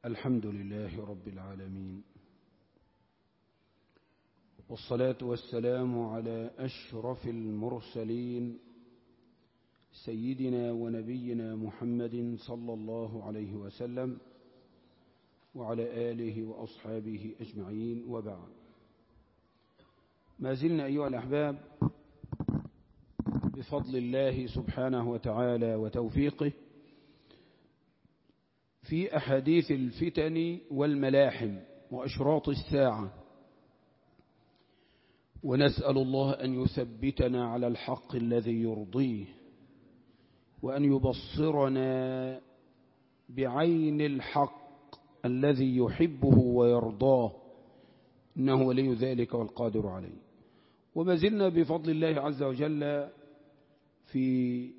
الحمد لله رب العالمين والصلاة والسلام على أشرف المرسلين سيدنا ونبينا محمد صلى الله عليه وسلم وعلى آله وأصحابه أجمعين وبعد ما زلنا أيها الأحباب بفضل الله سبحانه وتعالى وتوفيقه في أحاديث الفتن والملاحم وأشراط الساعة ونسأل الله أن يثبتنا على الحق الذي يرضيه وأن يبصرنا بعين الحق الذي يحبه ويرضاه إنه ولي ذلك والقادر عليه وما زلنا بفضل الله عز وجل في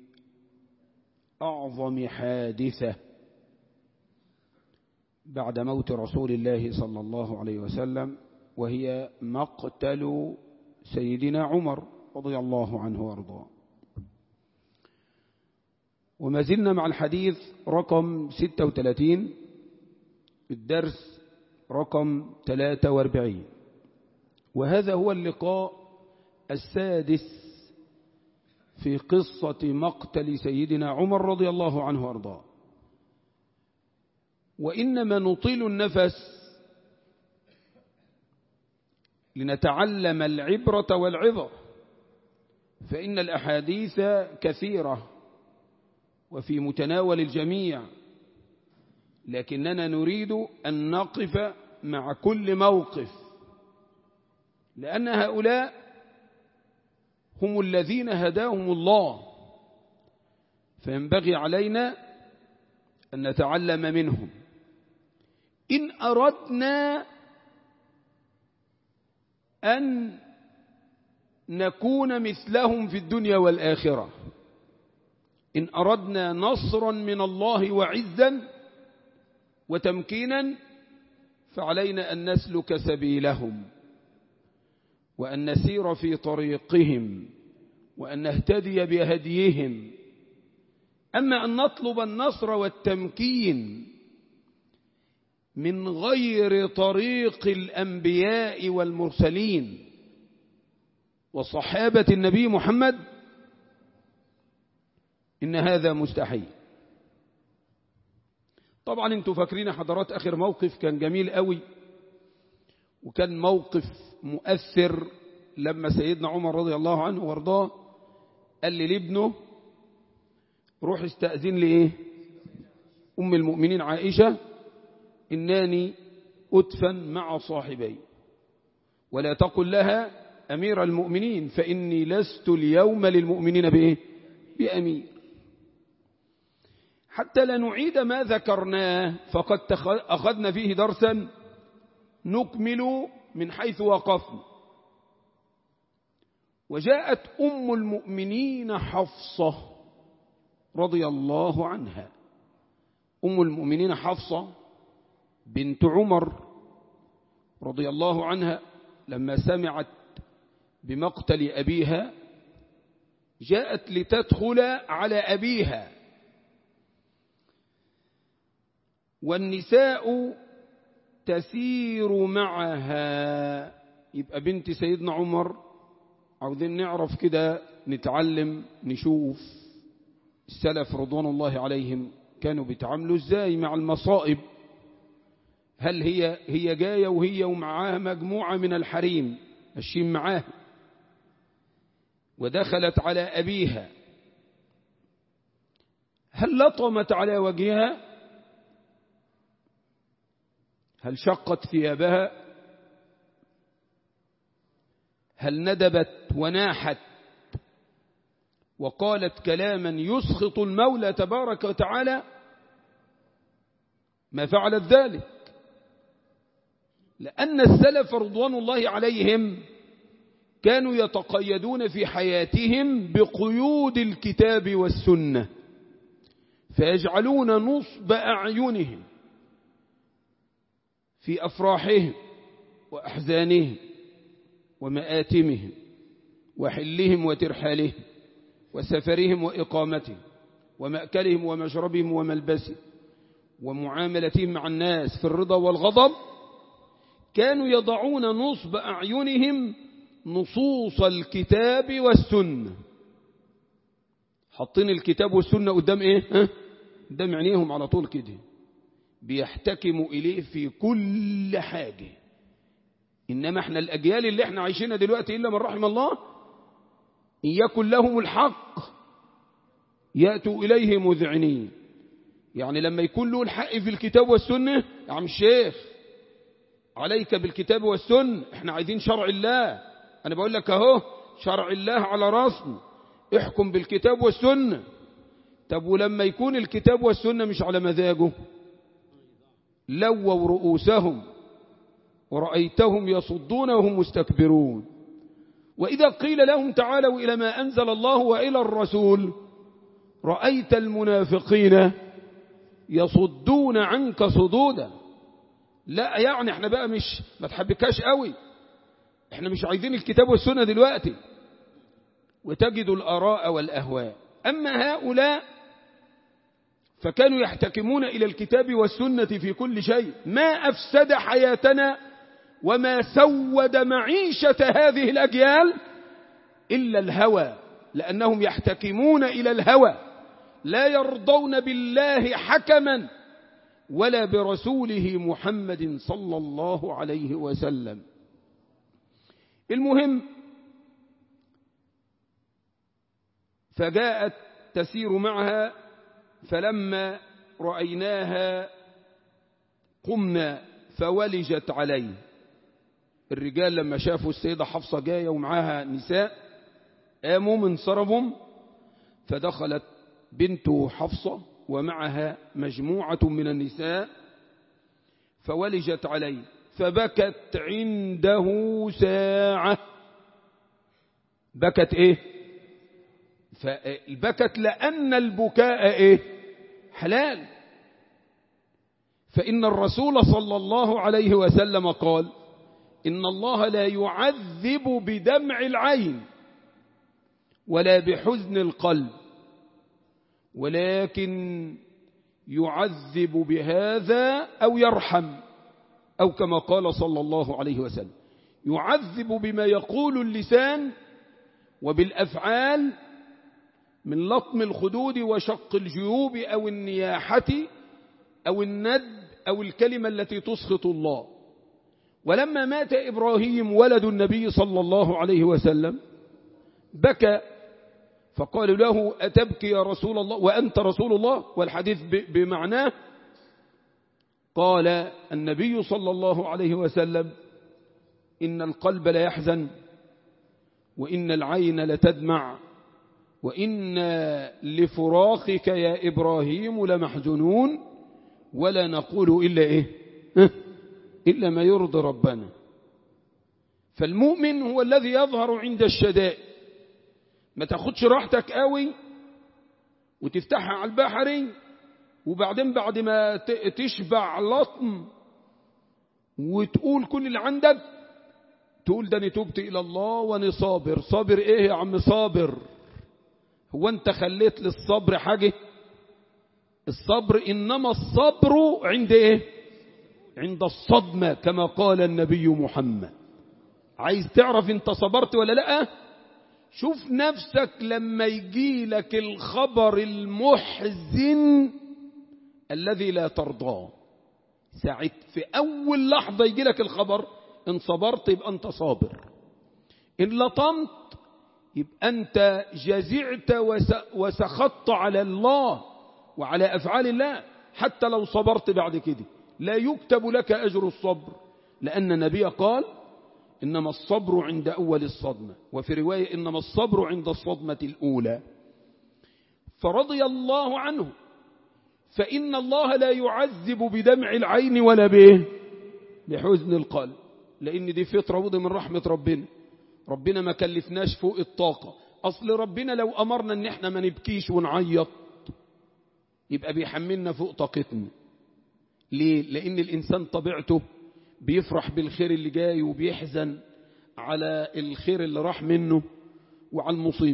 أعظم حادثة بعد موت رسول الله صلى الله عليه وسلم وهي مقتل سيدنا عمر رضي الله عنه وارضاه وما زلنا مع الحديث رقم 36 الدرس رقم 43 وهذا هو اللقاء السادس في قصة مقتل سيدنا عمر رضي الله عنه وارضاه وإنما نطيل النفس لنتعلم العبرة والعظة فإن الأحاديث كثيرة وفي متناول الجميع لكننا نريد أن نقف مع كل موقف لأن هؤلاء هم الذين هداهم الله فينبغي علينا أن نتعلم منهم إن أردنا أن نكون مثلهم في الدنيا والآخرة إن أردنا نصرا من الله وعزا وتمكينا فعلينا أن نسلك سبيلهم وأن نسير في طريقهم وأن نهتدي بهديهم أما أن نطلب النصر والتمكين من غير طريق الأنبياء والمرسلين وصحابة النبي محمد إن هذا مستحيل طبعا انتوا فاكرين حضرات آخر موقف كان جميل قوي وكان موقف مؤثر لما سيدنا عمر رضي الله عنه وارضاه قال لي لابنه روح استأذن لي ايه أم المؤمنين عائشة إنني أدفن مع صاحبي ولا تقل لها أمير المؤمنين فإني لست اليوم للمؤمنين بإيه بأمير حتى لا نعيد ما ذكرناه فقد أخذنا فيه درسا نكمل من حيث وقفنا وجاءت أم المؤمنين حفصة رضي الله عنها أم المؤمنين حفصة بنت عمر رضي الله عنها لما سمعت بمقتل أبيها جاءت لتدخل على أبيها والنساء تسير معها يبقى بنت سيدنا عمر عاوزين نعرف كده نتعلم نشوف السلف رضوان الله عليهم كانوا بيتعاملوا ازاي مع المصائب هل هي هي جايه وهي ومعاها مجموعه من الحريم ماشيين معاها ودخلت على ابيها هل لطمت على وجهها هل شقت ثيابها هل ندبت وناحت وقالت كلاما يسخط المولى تبارك وتعالى ما فعلت ذلك لأن السلف رضوان الله عليهم كانوا يتقيدون في حياتهم بقيود الكتاب والسنة فيجعلون نصب أعينهم في أفراحهم وأحزانهم ومآتمهم وحلهم وترحالهم وسفرهم وإقامتهم ومأكلهم ومشربهم وملبسهم ومعاملتهم مع الناس في الرضا والغضب كانوا يضعون نصب أعينهم نصوص الكتاب والسنة حاطين الكتاب والسنة قدام ايه ها؟ قدام عينيهم على طول كده بيحتكموا إليه في كل حاجة إنما احنا الأجيال اللي احنا عايشينها دلوقتي إلا من رحم الله إن يكن لهم الحق يأتوا إليه مذعنين يعني لما يكون له الحق في الكتاب والسنة يا عم الشيخ عليك بالكتاب والسنة احنا عايزين شرع الله أنا بقول لك أهو شرع الله على راسنا احكم بالكتاب والسنة طب ولما يكون الكتاب والسنة مش على مزاجه لووا رؤوسهم ورأيتهم يصدون وهم مستكبرون وإذا قيل لهم تعالوا إلى ما أنزل الله وإلى الرسول رأيت المنافقين يصدون عنك صدودا لا يعني احنا بقى مش ما تحبكاش قوي احنا مش عايزين الكتاب والسنة دلوقتي وتجد الآراء والأهواء أما هؤلاء فكانوا يحتكمون إلى الكتاب والسنة في كل شيء ما أفسد حياتنا وما سود معيشة هذه الأجيال إلا الهوى لأنهم يحتكمون إلى الهوى لا يرضون بالله حكما ولا برسوله محمد صلى الله عليه وسلم المهم فجاءت تسير معها فلما رأيناها قمنا فولجت عليه الرجال لما شافوا السيدة حفصة جاية ومعاها نساء قاموا من صربهم فدخلت بنت حفصة ومعها مجموعة من النساء فولجت عليه فبكت عنده ساعة بكت ايه فبكت لأن البكاء ايه حلال فإن الرسول صلى الله عليه وسلم قال إن الله لا يعذب بدمع العين ولا بحزن القلب ولكن يعذب بهذا أو يرحم أو كما قال صلى الله عليه وسلم يعذب بما يقول اللسان وبالأفعال من لطم الخدود وشق الجيوب أو النياحة أو الند أو الكلمة التي تسخط الله ولما مات إبراهيم ولد النبي صلى الله عليه وسلم بكى فقالوا له أتبكي يا رسول الله وأنت رسول الله والحديث بمعناه قال النبي صلى الله عليه وسلم إن القلب لا يحزن وإن العين لتدمع وإن لفراقك يا إبراهيم لمحزنون ولا نقول إلا إيه إلا ما يرضي ربنا فالمؤمن هو الذي يظهر عند الشدائد ما تاخدش راحتك قوي وتفتحها على البحري وبعدين بعد ما تشبع لطم وتقول كل اللي عندك تقول ده انا تبت الى الله وانا صابر صابر ايه يا عم صابر هو انت خليت للصبر حاجه الصبر انما الصبر عند ايه عند الصدمه كما قال النبي محمد عايز تعرف انت صبرت ولا لا شوف نفسك لما يجي لك الخبر المحزن الذي لا ترضاه ساعت في أول لحظة يجي لك الخبر إن صبرت يبقى أنت صابر إن لطمت يبقى أنت جزعت وسخطت على الله وعلى أفعال الله حتى لو صبرت بعد كده لا يكتب لك أجر الصبر لأن النبي قال إنما الصبر عند أول الصدمة وفي رواية إنما الصبر عند الصدمة الأولى فرضي الله عنه فإن الله لا يعذب بدمع العين ولا به بحزن القلب لأن دي فطرة وضي من رحمة ربنا ربنا ما كلفناش فوق الطاقة أصل ربنا لو أمرنا أن احنا ما نبكيش ونعيط يبقى بيحملنا فوق طاقتنا ليه؟ لأن الإنسان طبيعته بيفرح بالخير اللي جاي وبيحزن على الخير اللي راح منه وعلى المصيبة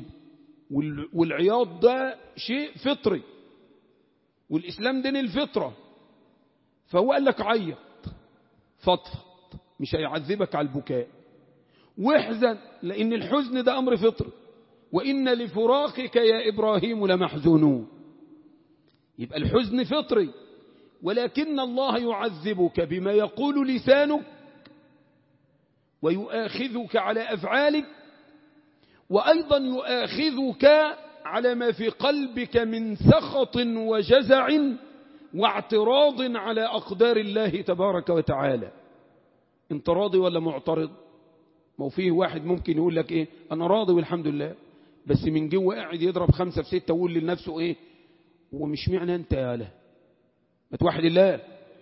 والعياط ده شيء فطري والإسلام دين الفطرة فهو قال لك عيط فضفض مش هيعذبك على البكاء واحزن لأن الحزن ده أمر فطري وإن لفراقك يا إبراهيم لمحزونون يبقى الحزن فطري ولكن الله يعذبك بما يقول لسانك ويؤاخذك على أفعالك وأيضا يؤاخذك على ما في قلبك من سخط وجزع واعتراض على أقدار الله تبارك وتعالى انت راضي ولا معترض ما هو فيه واحد ممكن يقول لك ايه انا راضي والحمد لله بس من جوه قاعد يضرب خمسة في ستة ويقول لنفسه ايه ومش معنى انت يا له ما توحد الله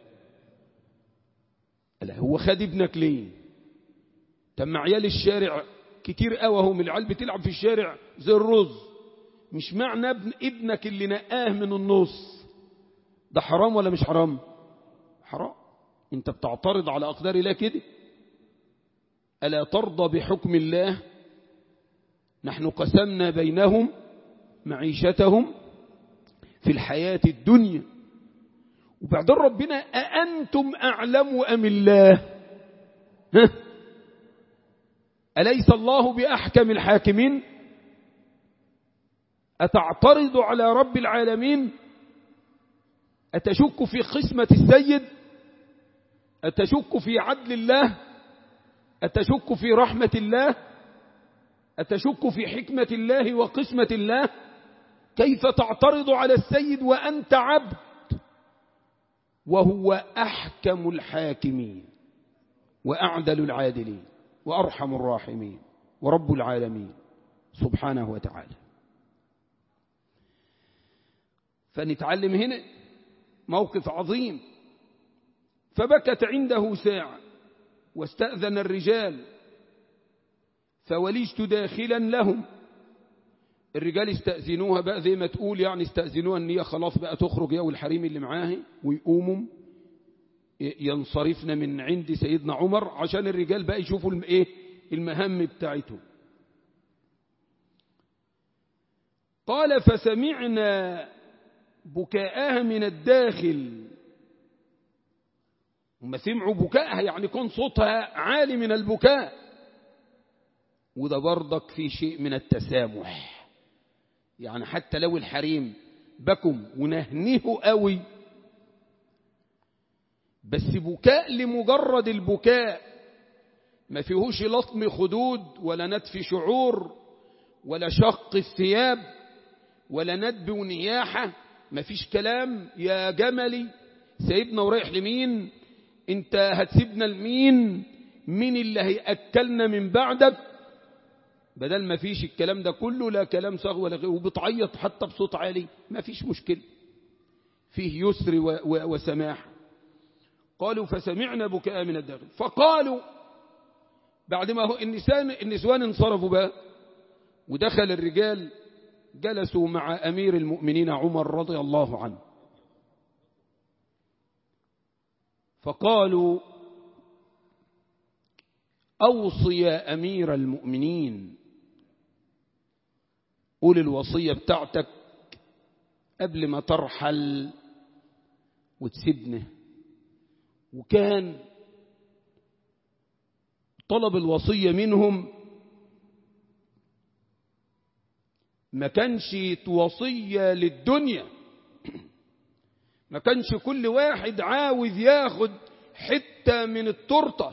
لا هو خد ابنك ليه تم عيال الشارع كتير قوي اهو من العيال بتلعب في الشارع زي الرز مش معنى ابن ابنك اللي نقاه من النص ده حرام ولا مش حرام حرام انت بتعترض على اقدار الله كده الا ترضى بحكم الله نحن قسمنا بينهم معيشتهم في الحياة الدنيا وبعدين ربنا أأنتم أعلم أم الله ها؟ أليس الله بأحكم الحاكمين أتعترض على رب العالمين أتشك في قسمة السيد أتشك في عدل الله أتشك في رحمة الله أتشك في حكمة الله وقسمة الله كيف تعترض على السيد وأنت عبد وهو أحكم الحاكمين وأعدل العادلين وأرحم الراحمين ورب العالمين سبحانه وتعالى فنتعلم هنا موقف عظيم فبكت عنده ساعة واستأذن الرجال فولجت داخلا لهم الرجال استأذنوها بقى زي ما تقول يعني استأذنوها ان هي خلاص بقى تخرج يا والحريم اللي معاه ويقوموا ينصرفن من عند سيدنا عمر عشان الرجال بقى يشوفوا ايه المهام بتاعتهم قال فسمعنا بكاءها من الداخل هم سمعوا بكاءها يعني كون صوتها عالي من البكاء وده برضك في شيء من التسامح يعني حتى لو الحريم بكم ونهنه قوي بس بكاء لمجرد البكاء ما فيهوش لطم خدود ولا نتف شعور ولا شق الثياب ولا ندب ونياحة ما فيش كلام يا جملي سيبنا ورايح لمين انت هتسيبنا لمين مين اللي هيأكلنا من بعدك بدل ما فيش الكلام ده كله لا كلام صغ ولا غير وبتعيط حتى بصوت عالي ما فيش مشكلة فيه يسر و و وسماح قالوا فسمعنا بكاء من الداخل فقالوا بعد ما هو النسان النسوان انصرفوا بقى ودخل الرجال جلسوا مع أمير المؤمنين عمر رضي الله عنه فقالوا أوصي يا أمير المؤمنين قول الوصية بتاعتك قبل ما ترحل وتسيبنا وكان طلب الوصية منهم ما كانش وصية للدنيا ما كانش كل واحد عاوز ياخد حتة من التورته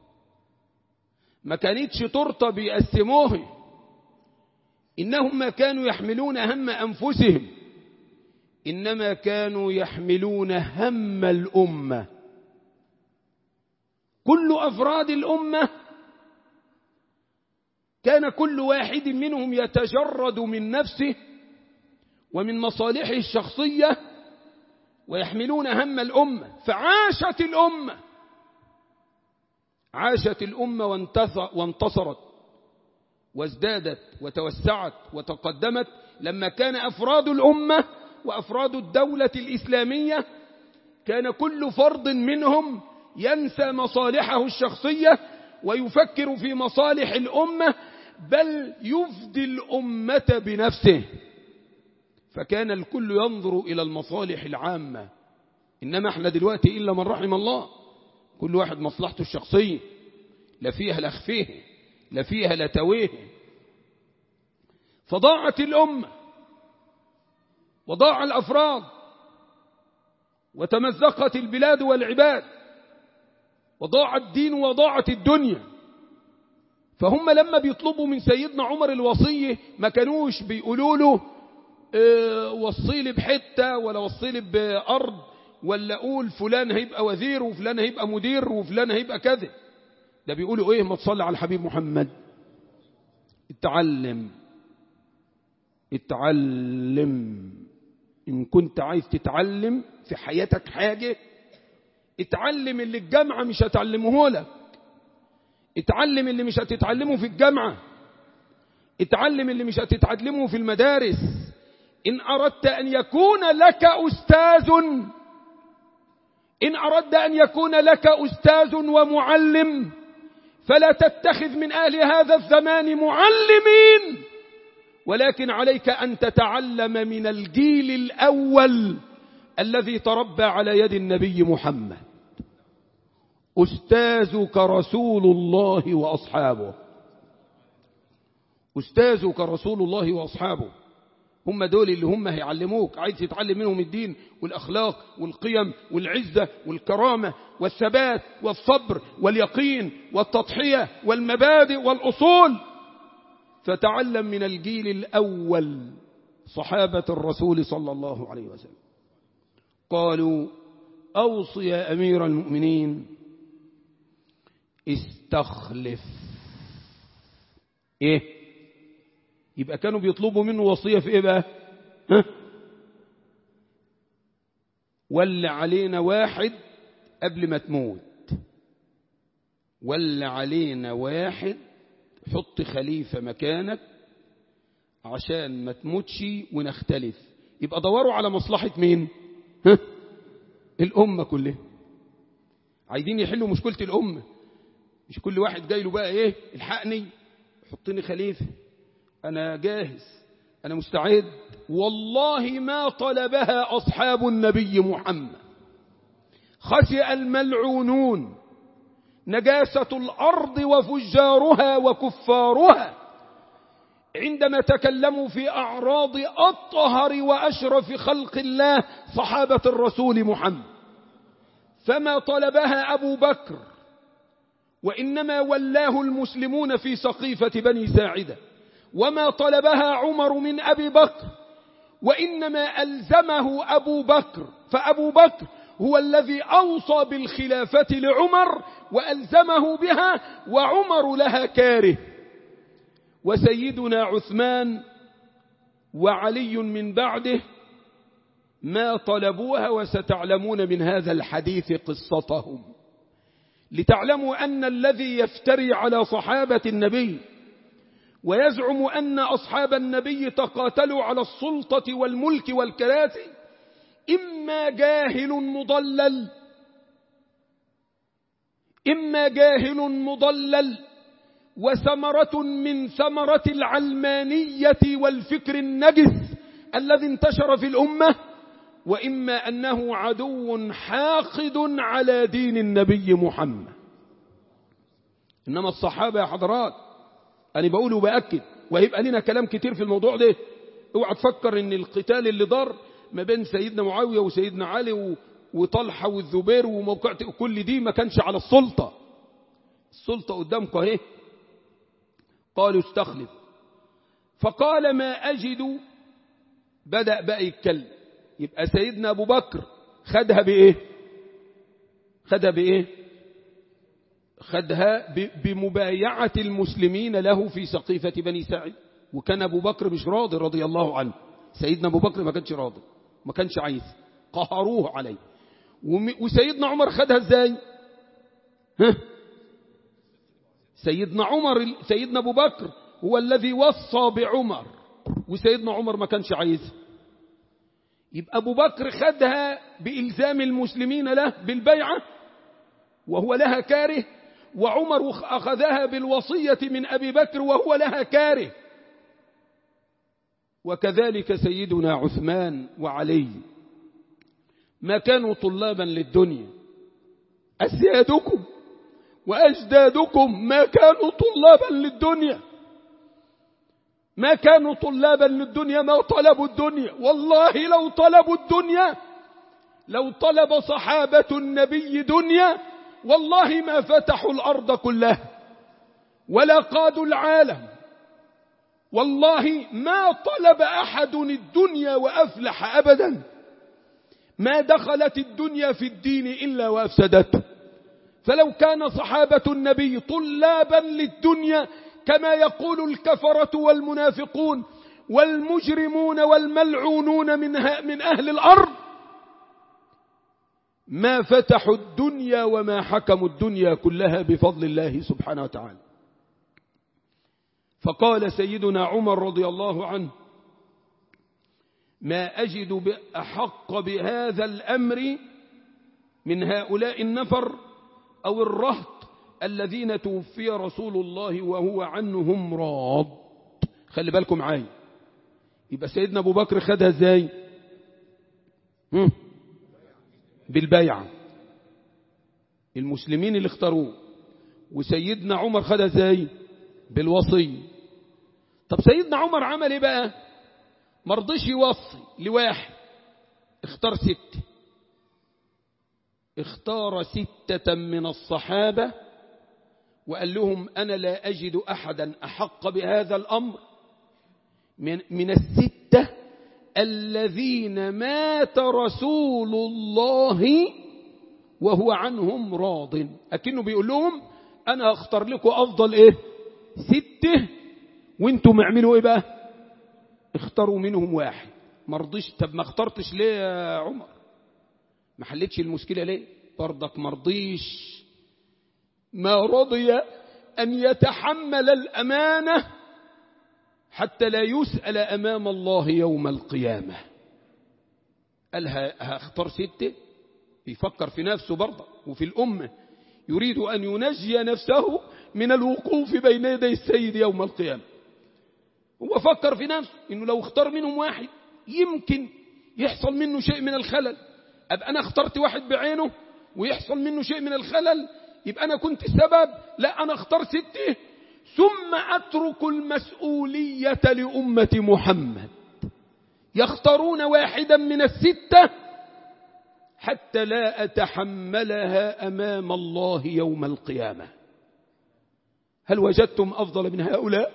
ما كانتش تورته بيقسموها إنهم ما كانوا يحملون هم أنفسهم إنما كانوا يحملون هم الأمة كل أفراد الأمة كان كل واحد منهم يتجرد من نفسه ومن مصالحه الشخصية ويحملون هم الأمة فعاشت الأمة عاشت الأمة وانتصرت وازدادت وتوسعت وتقدمت لما كان أفراد الأمة وأفراد الدولة الإسلامية كان كل فرد منهم ينسى مصالحه الشخصية ويفكر في مصالح الأمة بل يفدي الأمة بنفسه فكان الكل ينظر إلى المصالح العامة إنما احنا دلوقتي إلا من رحم الله كل واحد مصلحته الشخصية لا فيها لا خفيه لا فيها لا تويه فضاعت الأمة وضاع الأفراد وتمزقت البلاد والعباد وضاع الدين وضاعت الدنيا فهم لما بيطلبوا من سيدنا عمر الوصية ما كانوش بيقولوا له اه وصي لي بحتة ولا وصي لي بأرض ولا قول فلان هيبقى وزير وفلان هيبقى مدير وفلان هيبقى كذا ده بيقولوا ايه ما تصلي على الحبيب محمد اتعلم اتعلم ان كنت عايز تتعلم في حياتك حاجة اتعلم اللي الجامعة مش هتعلمه لك اتعلم اللي مش هتتعلمه في الجامعة اتعلم اللي مش هتتعلمه في المدارس إن أردت أن يكون لك أستاذ إن أردت أن يكون لك أستاذ ومعلم فلا تتخذ من أهل هذا الزمان معلمين ولكن عليك أن تتعلم من الجيل الأول الذي تربى على يد النبي محمد أستاذك رسول الله وأصحابه أستاذك رسول الله وأصحابه هم دول اللي هم هيعلموك عايز تتعلم منهم الدين والأخلاق والقيم والعزة والكرامة والثبات والصبر واليقين والتضحية والمبادئ والأصول فتعلم من الجيل الأول صحابة الرسول صلى الله عليه وسلم قالوا أوصي يا أمير المؤمنين استخلف ايه يبقى كانوا بيطلبوا منه وصية في ايه بقى ها ول علينا واحد قبل ما تموت ول علينا واحد حط خليفة مكانك عشان ما تموتش ونختلف يبقى دوروا على مصلحة مين ها الأمة كلها عايزين يحلوا مشكلة الأمة مش كل واحد جاي له بقى ايه الحقني حطني خليفة انا جاهز انا مستعد والله ما طلبها اصحاب النبي محمد خشئ الملعونون نجاسة الارض وفجارها وكفارها عندما تكلموا في اعراض اطهر واشرف خلق الله صحابة الرسول محمد فما طلبها ابو بكر وإنما ولاه المسلمون في سقيفة بني ساعدة وما طلبها عمر من أبي بكر وإنما ألزمه أبو بكر فأبو بكر هو الذي أوصى بالخلافة لعمر وألزمه بها وعمر لها كاره وسيدنا عثمان وعلي من بعده ما طلبوها وستعلمون من هذا الحديث قصتهم لتعلموا أن الذي يفتري على صحابة النبي ويزعم أن أصحاب النبي تقاتلوا على السلطة والملك والكراسي إما جاهل مضلل إما جاهل مضلل وثمرة من ثمرة العلمانية والفكر النجس الذي انتشر في الأمة وإما أنه عدو حاقد على دين النبي محمد إنما الصحابة يا حضرات أنا بقول وبأكد وهيبقى لنا كلام كتير في الموضوع ده اوعى تفكر ان القتال اللي دار ما بين سيدنا معاوية وسيدنا علي وطلحة والزبير وموقعة كل دي ما كانش على السلطة السلطة قدامك اهي قالوا استخلف فقال ما أجد بدأ بقى يتكلم يبقى سيدنا أبو بكر خدها بإيه خدها بإيه خدها بمبايعة المسلمين له في سقيفة بني سعد وكان أبو بكر مش راضي رضي الله عنه سيدنا أبو بكر ما كانش راضي ما كانش عايز قهروه عليه وسيدنا عمر خدها ازاي ها سيدنا عمر سيدنا أبو بكر هو الذي وصى بعمر وسيدنا عمر ما كانش عايزها يبقى أبو بكر خدها بإلزام المسلمين له بالبيعة وهو لها كاره وعمر أخذها بالوصية من أبي بكر وهو لها كاره وكذلك سيدنا عثمان وعلي ما كانوا طلابا للدنيا أسيادكم وأجدادكم ما كانوا طلابا للدنيا ما كانوا طلابا للدنيا ما طلبوا الدنيا والله لو طلبوا الدنيا لو طلب صحابة النبي دنيا والله ما فتحوا الأرض كلها ولا قادوا العالم والله ما طلب أحد الدنيا وأفلح أبدا ما دخلت الدنيا في الدين إلا وأفسدته فلو كان صحابة النبي طلابا للدنيا كما يقول الكفرة والمنافقون والمجرمون والملعونون من, من أهل الأرض ما فتحوا الدنيا وما حكموا الدنيا كلها بفضل الله سبحانه وتعالى فقال سيدنا عمر رضي الله عنه ما أجد بأحق بهذا الأمر من هؤلاء النفر أو الرهط الذين توفي رسول الله وهو عنهم راض خلي بالكم معايا يبقى سيدنا أبو بكر خدها ازاي بالبيعة المسلمين اللي اختاروه وسيدنا عمر خدها ازاي بالوصي طب سيدنا عمر عمل ايه بقى مرضيش يوصي لواحد اختار ستة اختار ستة من الصحابة وقال لهم أنا لا أجد أحدا أحق بهذا الأمر من, من الستة الذين مات رسول الله وهو عنهم راض أكنه بيقول لهم أنا أختار لكم أفضل إيه ستة وانتم اعملوا إيه بقى اختاروا منهم واحد مرضيش طب ما اخترتش ليه يا عمر ما حلتش المشكلة ليه برضك مرضيش ما رضي أن يتحمل الأمانة حتى لا يسأل أمام الله يوم القيامة قال هختار ستة يفكر في نفسه برضه وفي الأمة يريد أن ينجي نفسه من الوقوف بين يدي السيد يوم القيامة هو فكر في نفسه إنه لو اختار منهم واحد يمكن يحصل منه شيء من الخلل أبقى أنا اخترت واحد بعينه ويحصل منه شيء من الخلل يبقى أنا كنت السبب لا أنا اختار ستة ثم أترك المسؤولية لأمة محمد يختارون واحدا من الستة حتى لا أتحملها أمام الله يوم القيامة هل وجدتم أفضل من هؤلاء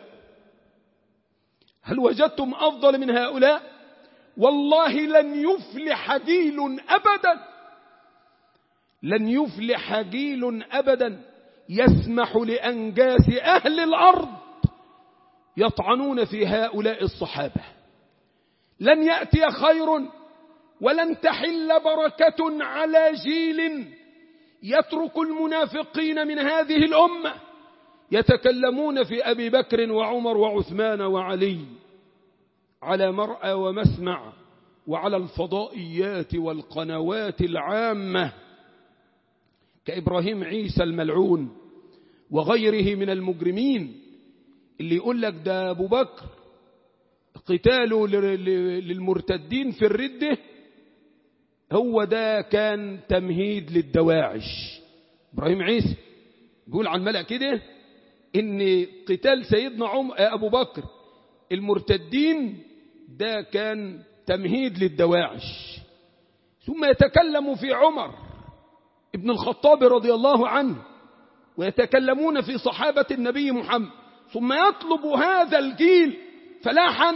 هل وجدتم أفضل من هؤلاء والله لن يفلح جيل أبدا لن يفلح جيل أبدا يسمح لأنجاس أهل الأرض يطعنون في هؤلاء الصحابة لن يأتي خير ولن تحل بركة على جيل يترك المنافقين من هذه الأمة يتكلمون في أبي بكر وعمر وعثمان وعلي على مرأى ومسمع وعلى الفضائيات والقنوات العامة كإبراهيم عيسى الملعون وغيره من المجرمين اللي يقول لك ده أبو بكر قتاله للمرتدين في الردة هو ده كان تمهيد للدواعش إبراهيم عيسى بيقول عن ملأ كده إن قتال سيدنا عم أبو بكر المرتدين ده كان تمهيد للدواعش ثم يتكلم في عمر ابن الخطاب رضي الله عنه ويتكلمون في صحابة النبي محمد ثم يطلب هذا الجيل فلاحا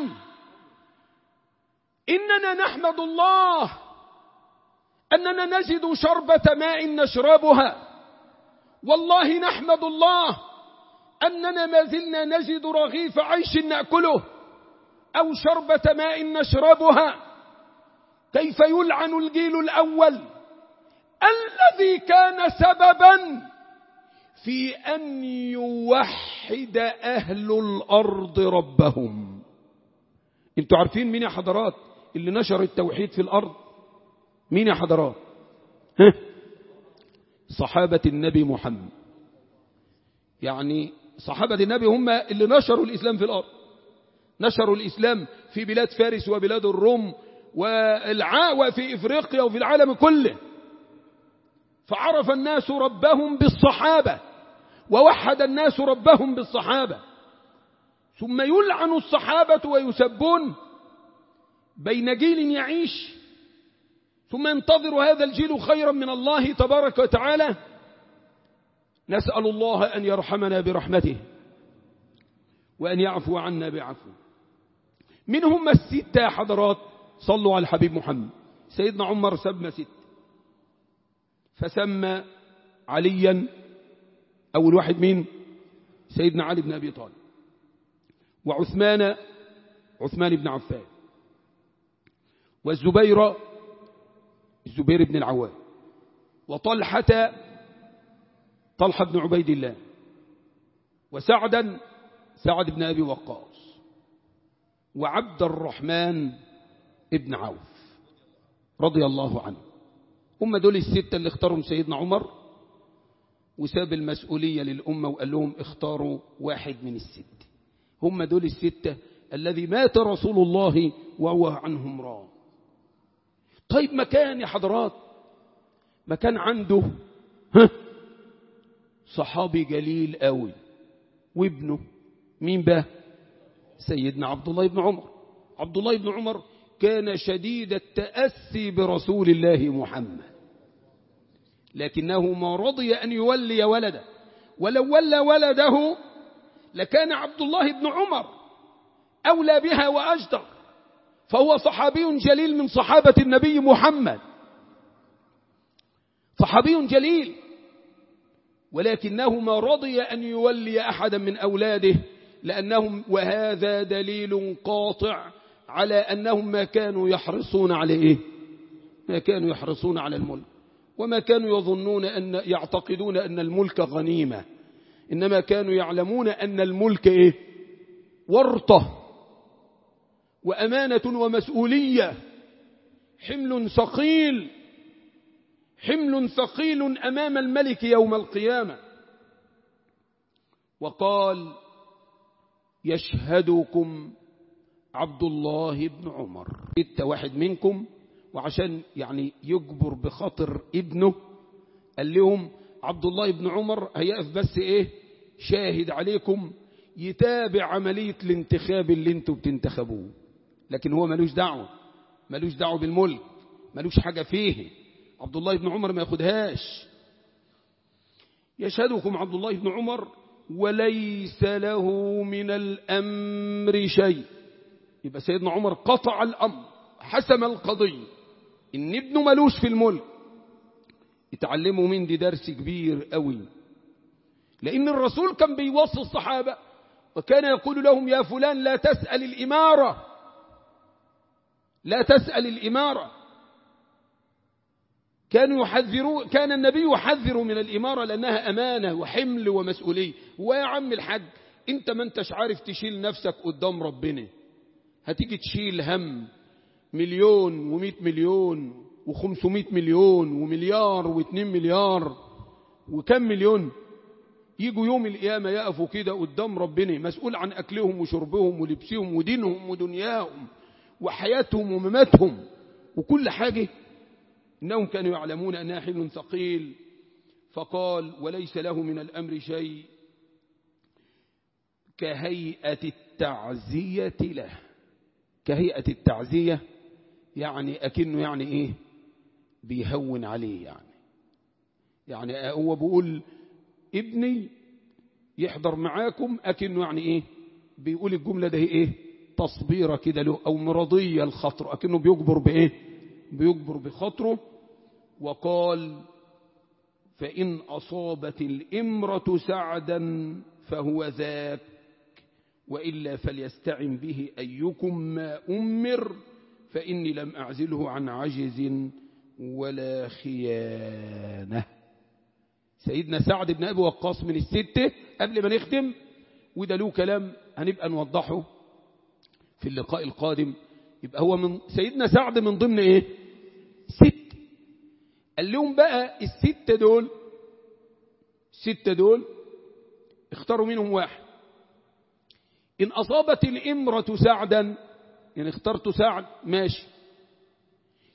إننا نحمد الله أننا نجد شربة ماء نشربها والله نحمد الله أننا ما زلنا نجد رغيف عيش نأكله أو شربة ماء نشربها كيف يلعن الجيل الأول الذي كان سببا في أن يوحد أهل الأرض ربهم انتوا عارفين مين يا حضرات اللي نشر التوحيد في الأرض مين يا حضرات ها؟ صحابة النبي محمد يعني صحابة النبي هم اللي نشروا الإسلام في الأرض نشروا الإسلام في بلاد فارس وبلاد الروم والعاوة في إفريقيا وفي العالم كله فعرف الناس ربهم بالصحابة ووحد الناس ربهم بالصحابة ثم يلعن الصحابة ويسبون بين جيل يعيش ثم ينتظر هذا الجيل خيرا من الله تبارك وتعالى نسأل الله أن يرحمنا برحمته وأن يعفو عنا بعفو من هم الستة حضرات صلوا على الحبيب محمد سيدنا عمر سمى ست فسمى عليا أول واحد مين سيدنا علي بن أبي طالب وعثمان عثمان بن عفان والزبير الزبير بن العوام وطلحة طلحة بن عبيد الله وسعدا سعد بن أبي وقاص وعبد الرحمن ابن عوف رضي الله عنه هم دول الستة اللي اختارهم سيدنا عمر وساب المسؤولية للأمة وقال لهم اختاروا واحد من الست هم دول الستة الذي مات رسول الله وهو عنهم راض طيب مكان يا حضرات مكان عنده ها صحابي جليل قوي وابنه مين بقى سيدنا عبد الله بن عمر عبد الله بن عمر كان شديد التأسي برسول الله محمد لكنه ما رضي أن يولي ولده ولو ولى ولده لكان عبد الله بن عمر أولى بها وأجدر فهو صحابي جليل من صحابة النبي محمد صحابي جليل ولكنه ما رضي أن يولي أحدا من أولاده لأنهم وهذا دليل قاطع على أنهم ما كانوا يحرصون على إيه ما كانوا يحرصون على الملك وما كانوا يظنون أن يعتقدون أن الملك غنيمة إنما كانوا يعلمون أن الملك إيه ورطة وأمانة ومسؤولية حمل ثقيل حمل ثقيل أمام الملك يوم القيامة وقال يشهدكم عبد الله بن عمر ستة واحد منكم وعشان يعني يجبر بخاطر ابنه قال لهم عبد الله بن عمر هيقف بس ايه شاهد عليكم يتابع عملية الانتخاب اللي انتوا بتنتخبوه لكن هو ملوش دعوة ملوش دعوة بالملك ملوش حاجة فيه عبد الله بن عمر ما ياخدهاش يشهدكم عبد الله بن عمر وليس له من الأمر شيء يبقى سيدنا عمر قطع الأمر حسم القضية إن ابنه ملوش في الملك يتعلموا من دي درس كبير قوي لأن الرسول كان بيوصي الصحابة وكان يقول لهم يا فلان لا تسأل الإمارة لا تسأل الإمارة كانوا يحذروا كان النبي يحذر من الإمارة لأنها أمانة وحمل ومسؤولية ويا عم الحاج انت ما انتش عارف تشيل نفسك قدام ربنا هتيجي تشيل هم مليون ومئة مليون وخمسمائة مليون ومليار واثنين مليار وكم مليون يجوا يوم القيامة يقفوا كده قدام ربنا مسؤول عن أكلهم وشربهم ولبسهم ودينهم ودنياهم وحياتهم ومماتهم وكل حاجة إنهم كانوا يعلمون أنها حمل ثقيل فقال وليس له من الأمر شيء كهيئة التعزية له كهيئة التعزية يعني أكنه يعني إيه بيهون عليه يعني يعني هو بيقول ابني يحضر معاكم أكنه يعني إيه بيقول الجملة ده إيه تصبيرة كده له أو مرضية الخطر أكنه بيجبر بإيه بيجبر بخطره وقال فإن أصابت الإمرة سعدا فهو ذاك وإلا فليستعن به أيكم ما أمر فإني لم أعزله عن عجز ولا خيانة سيدنا سعد بن أبي وقاص من الستة قبل ما نختم وده له كلام هنبقى نوضحه في اللقاء القادم يبقى هو من سيدنا سعد من ضمن ايه ست قال لهم بقى الستة دول الستة دول اختاروا منهم واحد إن أصابت الإمرة سعدا يعني اخترت سعد ماشي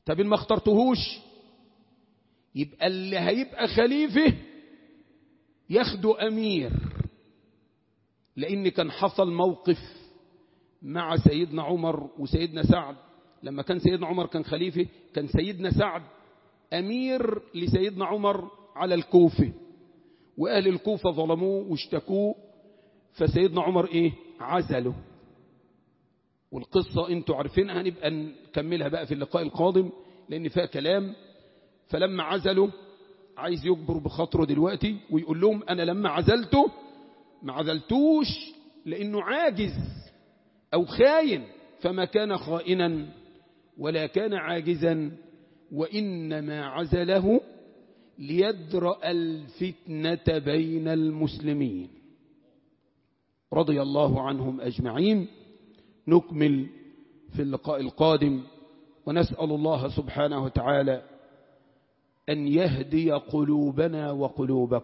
طب إن ما اخترتهوش يبقى اللي هيبقى خليفة ياخده أمير لأن كان حصل موقف مع سيدنا عمر وسيدنا سعد لما كان سيدنا عمر كان خليفة كان سيدنا سعد أمير لسيدنا عمر على الكوفة وأهل الكوفة ظلموه واشتكوه فسيدنا عمر إيه عزله والقصة انتوا عارفينها هنبقى نكملها بقى في اللقاء القادم لأن فيها كلام فلما عزله عايز يجبر بخاطره دلوقتي ويقول لهم أنا لما عزلته ما عزلتوش لأنه عاجز أو خاين فما كان خائنا ولا كان عاجزا وإنما عزله ليدرأ الفتنة بين المسلمين رضي الله عنهم أجمعين نكمل في اللقاء القادم ونسأل الله سبحانه وتعالى أن يهدي قلوبنا وقلوبكم